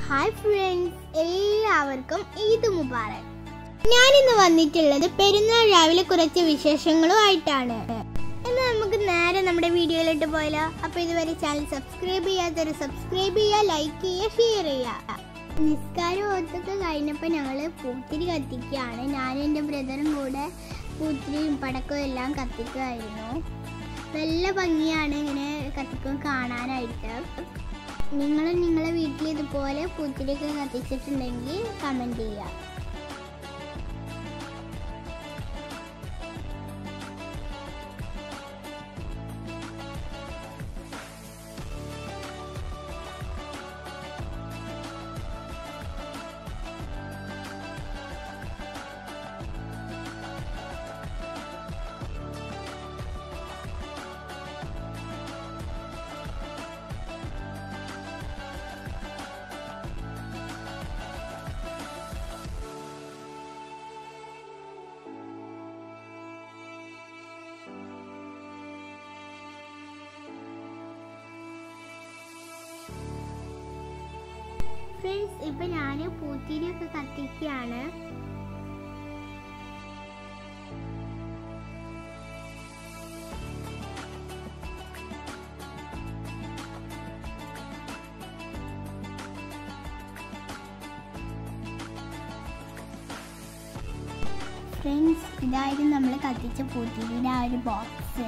hi friends എല്ലാവർക്കും ഈദ് മുബാറക് ഞാനിന്ന് വന്നിട്ടുള്ളത് പെരുന്നാൾ രാവിലെ കുറച്ച് വിശേഷങ്ങളുമായിട്ടാണ് എന്നാൽ നമുക്ക് നേരെ നമ്മുടെ വീഡിയോയിലോട്ട് പോയാലോ അപ്പൊ ഇതുവരെ ചാനൽ സബ്സ്ക്രൈബ് ചെയ്യാത്തൊരു സബ്സ്ക്രൈബ് ചെയ്യുക ലൈക്ക് ചെയ്യുക ഷെയർ ചെയ്യുക നിസ്കാരം ഓത്തൊക്കെ കഴിഞ്ഞപ്പോൾ ഞങ്ങൾ പൂത്തിരി കത്തിക്കുകയാണ് ഞാനും എൻ്റെ ബ്രദറും കൂടെ പൂത്തിരിയും പടക്കവും എല്ലാം കത്തിക്കുമായിരുന്നു നല്ല ഭംഗിയാണ് ഇങ്ങനെ കത്തിക്കും കാണാനായിട്ട് നിങ്ങളും നിങ്ങളെ വീട്ടിൽ ഇതുപോലെ പൂത്തിരിയൊക്കെ കത്തിച്ചിട്ടുണ്ടെങ്കിൽ കമൻറ്റ് ചെയ്യുക ഫ്രണ്ട്സ് ഇപ്പൊ ഞാൻ പൂത്തിരിയൊക്കെ കത്തിക്കുകയാണ് ഫ്രണ്ട്സ് ഇതായിരുന്നു നമ്മൾ കത്തിച്ച പൂത്തിരിയുടെ ആ ഒരു ബോക്സ്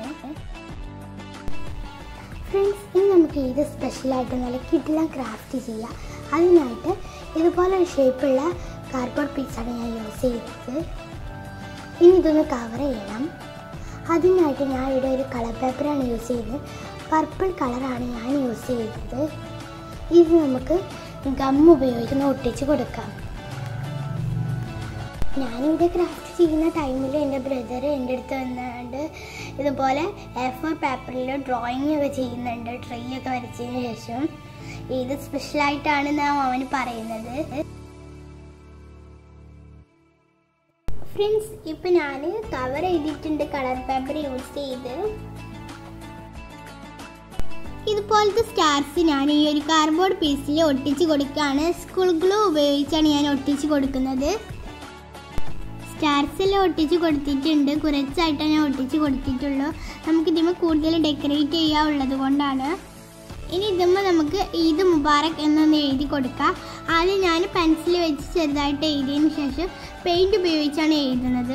ഫ്രണ്ട്സ് ഇനി നമുക്ക് ഏത് സ്പെഷ്യലായിട്ട് നല്ല കിഡിലും ക്രാഫ്റ്റ് ചെയ്യാം അതിനായിട്ട് ഇതുപോലെ ഒരു ഷേപ്പുള്ള കാർഡ്ബോർഡ് പീസാണ് ഞാൻ യൂസ് ചെയ്തത് ഇനി ഇതൊന്ന് കവർ ചെയ്യണം അതിനായിട്ട് ഞാൻ ഇവിടെ ഒരു കളർ പേപ്പറാണ് യൂസ് ചെയ്തത് പർപ്പിൾ കളറാണ് ഞാൻ യൂസ് ചെയ്തത് ഇത് നമുക്ക് ഗം ഉപയോഗിച്ച് ഒട്ടിച്ച് കൊടുക്കാം ഞാനിവിടെ ക്രാഫ്റ്റ് ചെയ്യുന്ന ടൈമിൽ എൻ്റെ ബ്രദർ എൻ്റെ അടുത്ത് വന്നുകൊണ്ട് ഇതുപോലെ എ ഫോർ പേപ്പറിൽ ഡ്രോയിങ് ഒക്കെ ചെയ്യുന്നുണ്ട് ട്രീ ഒക്കെ വരച്ചതിന് ശേഷം ഇത് സ്പെഷ്യലായിട്ടാണ് ഞാൻ അവന് പറയുന്നത് ഫ്രണ്ട്സ് ഇപ്പം ഞാൻ കവർ ചെയ്തിട്ടുണ്ട് കളർ പേപ്പർ യൂസ് ചെയ്ത് ഇതുപോലത്തെ സ്റ്റാർസ് ഞാൻ ഈ ഒരു കാർഡ്ബോർഡ് പീസിൽ ഒട്ടിച്ച് കൊടുക്കുകയാണ് സ്കൂൾ ഗ്ലൂ ഉപയോഗിച്ചാണ് ഞാൻ ഒട്ടിച്ച് കൊടുക്കുന്നത് സ്റ്റാർസ് എല്ലാം ഒട്ടിച്ച് കൊടുത്തിട്ടുണ്ട് കുറച്ചായിട്ടാണ് ഞാൻ ഒട്ടിച്ച് കൊടുത്തിട്ടുള്ളൂ നമുക്ക് ഇതിമ്മ കൂടുതൽ ഡെക്കറേറ്റ് ചെയ്യാനുള്ളത് കൊണ്ടാണ് ഇനി ഇതുമ്മ നമുക്ക് ഈദ് മുബാറക് എന്നൊന്ന് എഴുതി കൊടുക്കാം ആദ്യം ഞാൻ പെൻസിൽ വെച്ച് ചെറുതായിട്ട് എഴുതിയതിന് ശേഷം പെയിൻറ് ഉപയോഗിച്ചാണ് എഴുതുന്നത്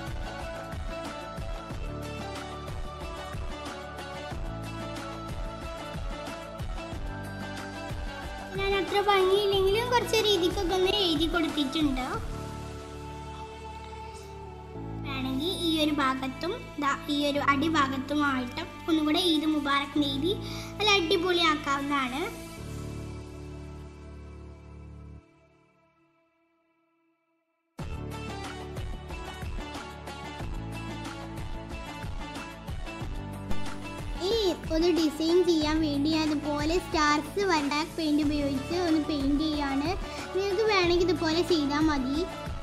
ഞാൻ അത്ര ഭംഗിയില്ലെങ്കിലും കുറച്ച് രീതിക്കൊക്കെ ഒന്ന് എഴുതി കൊടുത്തിട്ടുണ്ട് വേണമെങ്കിൽ ഈ ഒരു ഭാഗത്തും ദാ ഈ ഒരു അടിഭാഗത്തുമായിട്ട് ഒന്നുകൂടെ ഈദ് മുബാറക് നീതി നല്ല അടിപൊളിയാക്കാവുന്നതാണ് ഈ ഒരു ഡിസൈൻ ചെയ്യാൻ വേണ്ടി ഞാൻ ഇതുപോലെ സ്റ്റാർസ് വണ്ടാക് പെയിന്റ് ഉപയോഗിച്ച് ഒന്ന് പെയിന്റ് ചെയ്യാണ് നിങ്ങൾക്ക് വേണമെങ്കിൽ ഇതുപോലെ ചെയ്താൽ മതി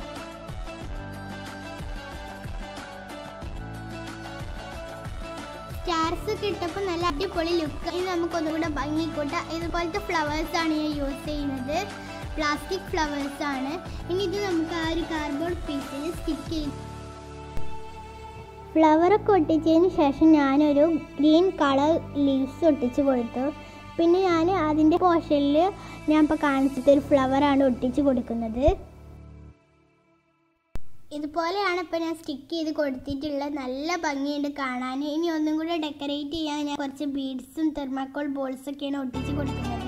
സ്റ്റാർസ് ഒക്കെ ഇട്ടപ്പോൾ നല്ല അടിപൊളി ലുക്ക് ഇത് നമുക്ക് ഒന്നുകൂടെ ഭംഗിക്കൂട്ടാം ഇതുപോലത്തെ ഫ്ലവേഴ്സ് ആണ് ഞാൻ യൂസ് ചെയ്യുന്നത് പ്ലാസ്റ്റിക് ഫ്ലവേഴ്സ് ആണ് ഇനി ഇത് നമുക്ക് ആ ഒരു കാർഡ്ബോർഡ് പീസിൽ സ്റ്റിക്ക് ചെയ്ത് ഫ്ലവറൊക്കെ ഒട്ടിച്ചതിന് ശേഷം ഞാനൊരു ഗ്രീൻ കളർ ലീവ്സ് ഒട്ടിച്ച് കൊടുത്തു പിന്നെ ഞാൻ അതിൻ്റെ പോർഷനിൽ ഞാൻ ഇപ്പോൾ കാണിച്ചിട്ട് ഒരു ഫ്ലവറാണ് ഒട്ടിച്ച് കൊടുക്കുന്നത് ഇതുപോലെയാണ് ഇപ്പോൾ ഞാൻ സ്റ്റിക്ക് ചെയ്ത് കൊടുത്തിട്ടുള്ളത് നല്ല ഭംഗിയുണ്ട് കാണാൻ ഇനി ഒന്നും കൂടെ ഡെക്കറേറ്റ് ചെയ്യാൻ ഞാൻ കുറച്ച് ബീഡ്സും തെർമാക്കോൾ ബോൾസൊക്കെയാണ് ഒട്ടിച്ച് കൊടുക്കുന്നത്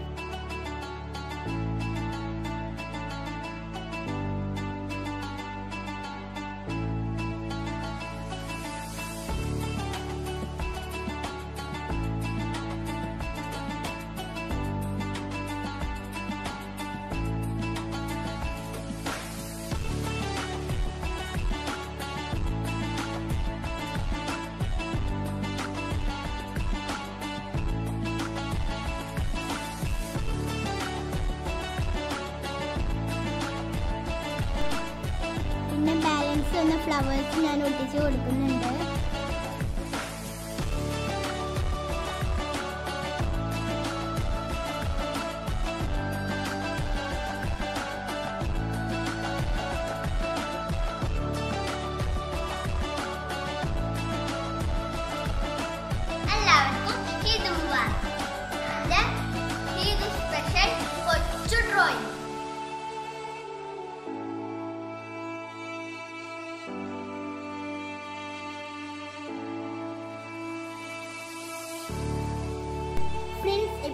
പിന്നെ ബാലൻസ് വന്ന ഫ്ലവേഴ്സ് ഞാൻ ഒട്ടിച്ച് കൊടുക്കുന്നുണ്ട്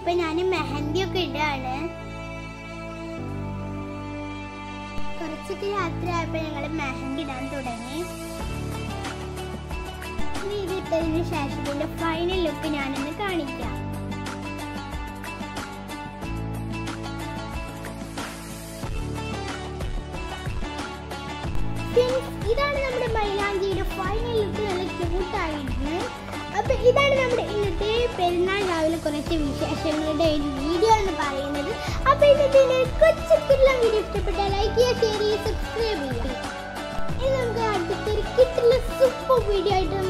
ഇപ്പൊ ഞാൻ മെഹന്തി ഒക്കെ ഇടാണ് കുറച്ചൊക്കെ രാത്രി ആയപ്പോ ഞങ്ങൾ മെഹന്തി ഇടാൻ തുടങ്ങി ഇനി ഇത് ഇട്ടതിന് ശേഷം ഇതിന്റെ ഫൈനൽ ലുക്ക് ഞാനൊന്ന് കാണിക്കാം Friends, ഇതാണ് നമ്മുടെ മൈലാഞ്ചിയുടെ ഫൈനൽ ലുക്ക് നല്ല ക്യൂട്ടായിരുന്നു അപ്പൊ ഇതാണ് നമ്മുടെ ഇന്നത്തെ പെരുന്നാൾ രാവിലെ കുറച്ച് വിശേഷങ്ങളുടെ ഒരു വീഡിയോ എന്ന് പറയുന്നത് അപ്പൊ ഇന്നത്തെ കൊച്ചുള്ള വീഡിയോ ഇഷ്ടപ്പെട്ടാൽ ലൈക്ക് ചെയ്യുക ഷെയർ ചെയ്യുക സബ്സ്ക്രൈബ് ചെയ്യുക ഇനി നമുക്ക് അടുത്തൊരു കിട്ടുള്ള സൂപ്പർ വീഡിയോ ആയിട്ട്